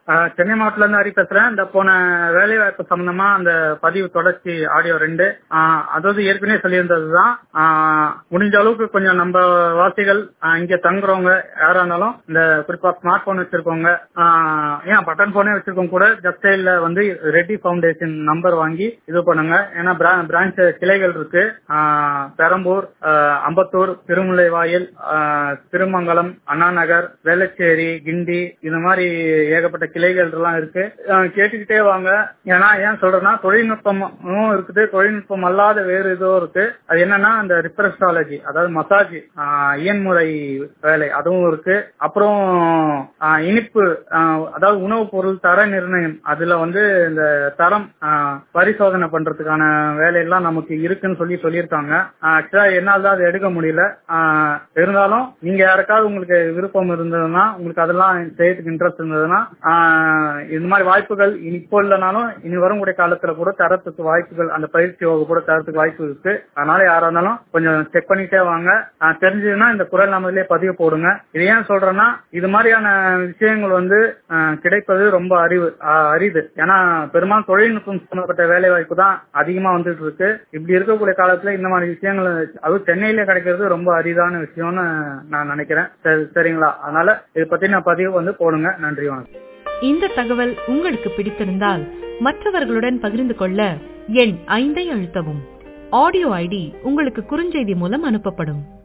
ஆஹ் சென்னை மாவட்டத்துல இருந்து ஹரி பேசுறேன் இந்த போன வேலை வாய்ப்பு சம்பந்தமா அந்த பதிவு தொடர்ச்சி ஆடியோ ரெண்டு ஆஹ் அதாவது ஏற்கனவே சொல்லியிருந்ததுதான் ஆஹ் முடிஞ்ச அளவுக்கு கொஞ்சம் நம்ம வாசிகள் ஆஹ் இங்க தங்குறவங்க யாரா இருந்தாலும் இந்த குறிப்பா ஸ்மார்ட் போன் வச்சிருக்கவங்க ஆஹ் ஏன் பட்டன் போனே வச்சிருக்கவங்க கூட ஜஸ்டைல வந்து ரெட்டி ஃபவுண்டேஷன் நம்பர் வாங்கி இது பண்ணுங்க ஏன்னா பிரான்ச் கிளைகள் இருக்கு ஆஹ் பெரம்பூர் ஆஹ் அம்பத்தூர் திருமுல்லைவாயில் ஆஹ் திருமங்கலம் அண்ணா நகர் வேளச்சேரி கிண்டி இந்த மாதிரி ஏகப்பட்ட கிளைகள் எல்லாம் இருக்கு ஆஹ் கேட்டுக்கிட்டே வாங்க ஏன்னா ஏன் சொல்றேன்னா தொழில்நுட்பமும் இருக்குது தொழில்நுட்பம் அல்லாத வேறு இதுவும் இருக்கு அது என்னன்னா அந்த ரிப்ரஸ்டாலஜி அதாவது மசாஜ் இயன்முறை வேலை அதுவும் இருக்கு அப்புறம் ஆஹ் இனிப்பு ஆஹ் அதாவது உணவுப் பொருள் தர நிர்ணயம் அதுல வந்து இந்த தரம் ஆஹ் பரிசோதனை பண்றதுக்கான வேலையெல்லாம் நமக்கு இருக்குன்னு சொல்லி சொல்லியிருக்காங்க ஆக்சுவலா என்னால் தான் அதை எடுக்க முடியல ஆஹ் இருந்தாலும் நீங்க யாருக்காவது உங்களுக்கு விருப்பம் இருந்ததுன்னா உங்களுக்கு அதெல்லாம் செய்யறதுக்கு இன்ட்ரெஸ்ட் இருந்ததுன்னா ஆஹ் இந்த மாதிரி வாய்ப்புகள் இனி இப்போ இல்லைனாலும் இனி வரக்கூடிய காலத்துல கூட தரத்துக்கு வாய்ப்புகள் அந்த பயிற்சி வகுப்பு கூட தரத்துக்கு வாய்ப்பு இருக்கு அதனால யாரா இருந்தாலும் கொஞ்சம் செக் பண்ணிட்டே வாங்க ஆஹ் தெரிஞ்சதுன்னா இந்த குரல் நாமத்திலே பதிவு போடுங்க இது ஏன் சொல்றேன்னா இது மாதிரியான விஷயங்கள் வந்து ஆஹ் கிடைப்பது ரொம்ப அறிவு ஆஹ் அரிது ஏன்னா பெரும்பாலும் தொழில்நுட்பம் சம்பந்தப்பட்ட வேலை வாய்ப்பு தான் அதிகமா வந்துட்டு இருக்கு இப்படி இருக்கக்கூடிய காலத்துல இந்த மாதிரி விஷயங்கள் அதுவும் சென்னையில கிடைக்கிறது ரொம்ப அரிதான விஷயம்னு நான் நினைக்கிறேன் சரி சரிங்களா அதனால இதை பத்தி நான் பதிவு வந்து போடுங்க நன்றி வணக்கம் இந்த தகவல் உங்களுக்கு பிடித்திருந்தால் மற்றவர்களுடன் பகிர்ந்து கொள்ள எண் ஐந்தை அழுத்தவும் ஆடியோ ஐடி உங்களுக்கு குறுஞ்செய்தி மூலம் அனுப்பப்படும்